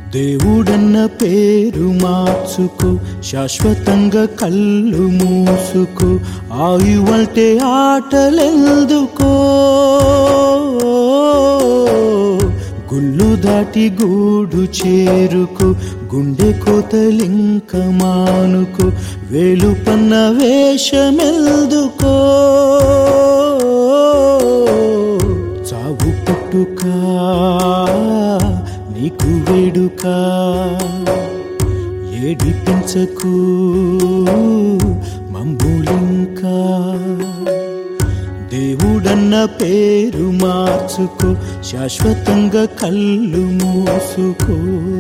దేవుడన్న పేరు మార్చుకో శాశ్వతంగా కళ్ళు మూసుకో ఆయువంటే ఆటలెందుకో గుళ్ళు దాటి గూడు చేరుకు గుండె కోతలింక మానుకు వేలుపన్న వేషమెల్దుకో చావు పుట్టుక నీకు వేడుక ఏడిపించకు మంబులింకా దేవుడన్న పేరు మార్చుకో శాశ్వతంగా కళ్ళు మూసుకో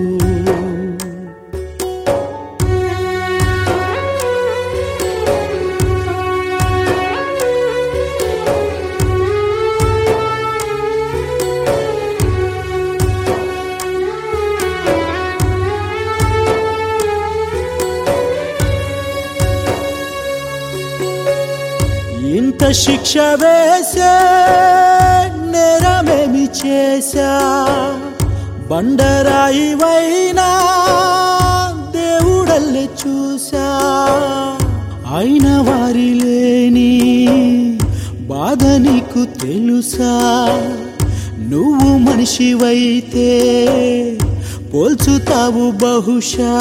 ఇంత శిక్ష వేసే నేరమేమి చేశా బండరాయి వైనా దేవుడల్లే చూసా అయిన వారి లేని బాధ నీకు తెలుసా నువ్వు మనిషివైతే పోల్చుతావు బహుశా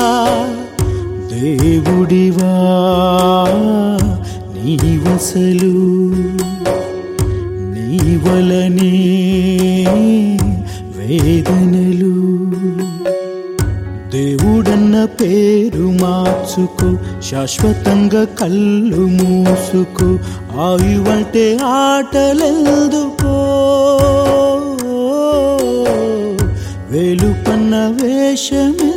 దేవుడివా నీవసలు నీ వలనే వేదనలు దేవుడన్న పేరు మార్చుకో శాశ్వతంగా కళ్ళు మూసుకో ఆయువంటే ఆటలెందుకో వేలుపన్న వేషమే